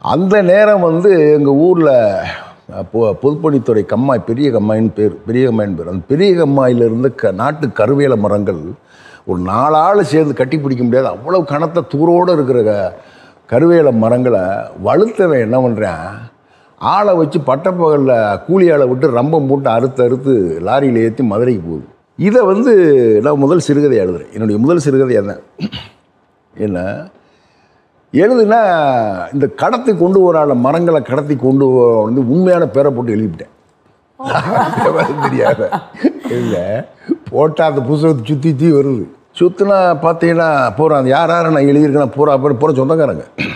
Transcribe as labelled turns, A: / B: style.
A: அந்த நேரம் வந்து எங்கள் ஊரில் பொ பொதுப்பணித்துறை கம்மாய் பெரிய கம்மாயின்னு பேர் பெரிய கம்மாயின்னு பேர் அந்த பெரிய கம்மாயில இருந்து க நாட்டு கருவேல மரங்கள் ஒரு நாலாள் சேர்ந்து கட்டி பிடிக்க முடியாது அவ்வளவு கனத்த தூரோடு இருக்கிற க- கருவேல மரங்களை வலுத்தவன் என்ன பண்ணுறான் ஆளை வச்சு பட்டப்பகலில் கூலி ஆளை விட்டு ரம்பம் போட்டு அறுத்து அறுத்து லாரியில் ஏற்றி மதுரைக்கு போகுது இதை வந்து நான் முதல் சிறுகதை எழுதுறேன் என்னுடைய முதல் சிறுகதை அதான் என்ன எழுதுனா இந்த கடத்தி கொண்டு வரால மரங்களை கடத்தி கொண்டு வ- வந்து உண்மையான பேரை போட்டு எழுதிவிட்டேன் தெரியாத இல்லை போட்டால் அந்த புத்தகத்தை சுற்றி சுற்றி வருது சுற்றினா பார்த்தீங்கன்னா பூரா அது யார் யார் நான் எழுதியிருக்கேன் பூரா பேர் பூரா சொந்தக்காரங்க